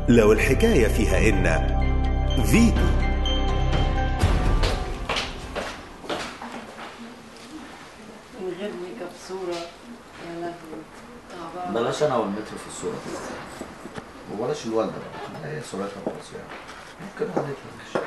لو الحكاية فيها إن فيتو من غير ميك اب صورة يا لهوي تعبان بلاش انا والمتر في الصورة وبلاش الوالدة بقى هي صورتها خلاص يعني ممكن واحد يطلع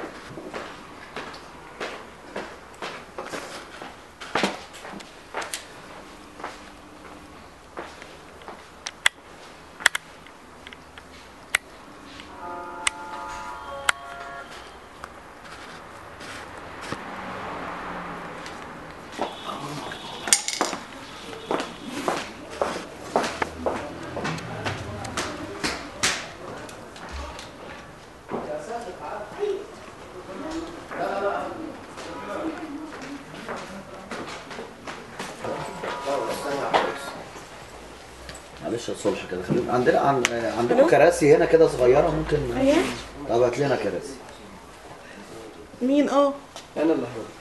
معلش يا صلح كده خلينا عندنا عن... عندكم كراسي هنا كده صغيرة ممكن ايوه طب هات لنا كراسي مين اه انا اللي هرد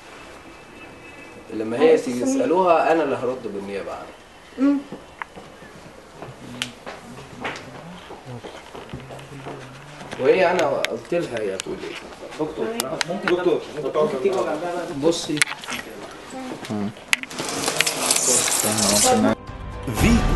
لما هي تيجي يسالوها انا اللي هرد بالنيابه عنها امم وهي انا قلت لها هي تقول ايه بصي فيتو